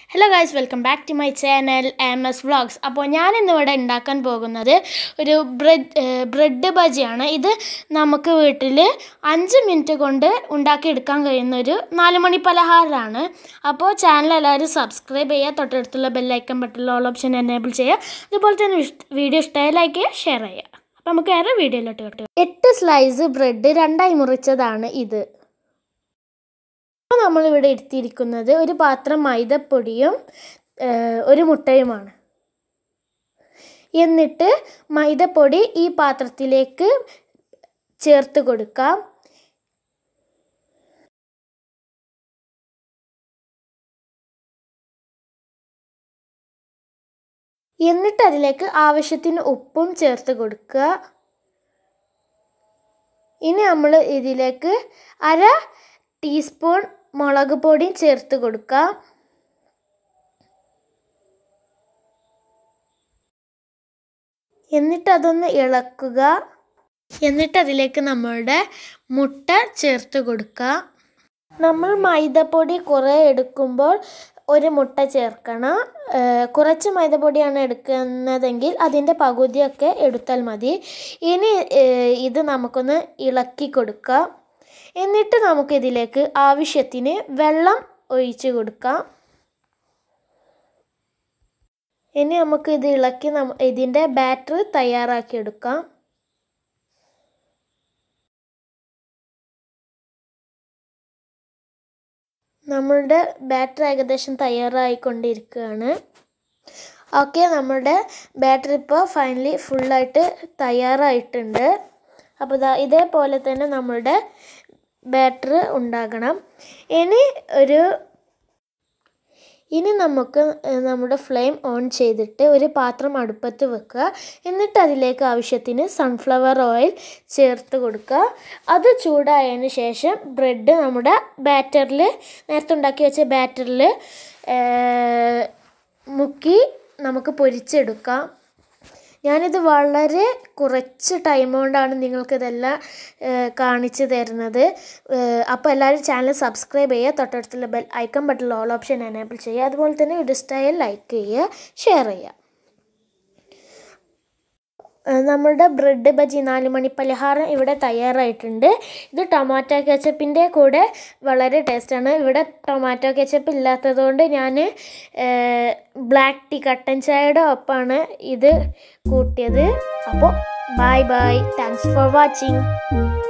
hello guys welcome back to my channel M S vlogs അപ്പോൾ ഞാൻ ഇന്നിവിടെ ഉണ്ടാക്കാൻ പോകുന്നത് ഒരു ബ്രെഡ് ബ്രെഡ് ബജിയാണ് ഇത് നമുക്ക് വീട്ടിൽ അഞ്ച് മിനിറ്റ് കൊണ്ട് ഉണ്ടാക്കിയെടുക്കാൻ കഴിയുന്ന ഒരു നാല് മണി പലഹാരമാണ് അപ്പോൾ ചാനൽ എല്ലാവരും സബ്സ്ക്രൈബ് ചെയ്യുക തൊട്ടടുത്തുള്ള ബെല്ലൈക്കൺ ബട്ടുള്ള ഓൾ ഓപ്ഷൻ എനേബിൾ ചെയ്യുക അതുപോലെ തന്നെ വീഡിയോ ഇഷ്ടമായി ലൈക്ക് ചെയ്യുക ഷെയർ ചെയ്യുക അപ്പോൾ നമുക്ക് വേറെ വീഡിയോയിലോട്ട് കിട്ടുക എട്ട് സ്ലൈസ് ബ്രെഡ് രണ്ടായി മുറിച്ചതാണ് ഇത് അപ്പോൾ നമ്മളിവിടെ എടുത്തിരിക്കുന്നത് ഒരു പാത്രം മൈദപ്പൊടിയും ഒരു മുട്ടയുമാണ് എന്നിട്ട് മൈദപ്പൊടി ഈ പാത്രത്തിലേക്ക് ചേർത്ത് കൊടുക്കാം എന്നിട്ട് അതിലേക്ക് ആവശ്യത്തിന് ഉപ്പും ചേർത്ത് കൊടുക്കുക ഇനി നമ്മൾ ഇതിലേക്ക് അര ടീസ്പൂൺ മുളക് പൊടിയും ചേർത്ത് കൊടുക്കാം എന്നിട്ട് അതൊന്ന് ഇളക്കുക എന്നിട്ട് അതിലേക്ക് നമ്മളുടെ മുട്ട ചേർത്ത് കൊടുക്കുക നമ്മൾ മൈദപ്പൊടി കുറേ എടുക്കുമ്പോൾ ഒരു മുട്ട ചേർക്കണം കുറച്ച് മൈദപ്പൊടിയാണ് എടുക്കുന്നതെങ്കിൽ അതിൻ്റെ പകുതിയൊക്കെ എടുത്താൽ മതി ഇനി ഇത് നമുക്കൊന്ന് ഇളക്കി കൊടുക്കാം എന്നിട്ട് നമുക്കിതിലേക്ക് ആവശ്യത്തിന് വെള്ളം ഒഴിച്ച് കൊടുക്കാം ഇനി നമുക്ക് ഇത് ഇളക്കി നമ്മ ഇതിൻ്റെ ബാറ്റർ തയ്യാറാക്കി എടുക്കാം നമ്മളുടെ ബാറ്റർ ഏകദേശം തയ്യാറായിക്കൊണ്ടിരിക്കുകയാണ് ഓക്കെ നമ്മളുടെ ബാറ്ററി ഇപ്പോൾ ഫൈനലി ഫുള്ളായിട്ട് തയ്യാറായിട്ടുണ്ട് അപ്പോൾ ഇതാ ഇതേപോലെ തന്നെ നമ്മളുടെ ബാറ്റർ ഉണ്ടാകണം ഇനി ഒരു ഇനി നമുക്ക് നമ്മുടെ ഫ്ലെയിം ഓൺ ചെയ്തിട്ട് ഒരു പാത്രം അടുപ്പത്ത് വെക്കുക എന്നിട്ട് അതിലേക്ക് ആവശ്യത്തിന് സൺഫ്ലവർ ഓയിൽ ചേർത്ത് കൊടുക്കുക അത് ചൂടായതിന് ശേഷം ബ്രെഡ് നമ്മുടെ ബാറ്ററിൽ നേരത്തെ ഉണ്ടാക്കി വെച്ച ബാറ്ററിൽ മുക്കി നമുക്ക് പൊരിച്ചെടുക്കാം ഞാനിത് വളരെ കുറച്ച് ടൈം കൊണ്ടാണ് നിങ്ങൾക്കിതെല്ലാം കാണിച്ചു തരുന്നത് അപ്പോൾ എല്ലാവരും ചാനൽ സബ്സ്ക്രൈബ് ചെയ്യുക തൊട്ടടുത്തുള്ള bell icon button all option enable ചെയ്യുക അതുപോലെ തന്നെ വീഡിയോ സ്റ്റൈൽ ലൈക്ക് ചെയ്യുക ഷെയർ ചെയ്യുക നമ്മുടെ ബ്രെഡ് ബജി നാല് മണി പലഹാരം ഇവിടെ തയ്യാറായിട്ടുണ്ട് ഇത് ടൊമാറ്റോ കെച്ചപ്പിൻ്റെ കൂടെ വളരെ ടേസ്റ്റാണ് ഇവിടെ ടൊമാറ്റോ കെച്ചപ്പ് ഇല്ലാത്തതുകൊണ്ട് ഞാൻ ബ്ലാക്ക് ടീ കട്ടൻ ചായയുടെ ഒപ്പമാണ് ഇത് കൂട്ടിയത് അപ്പോൾ bye bye thanks for watching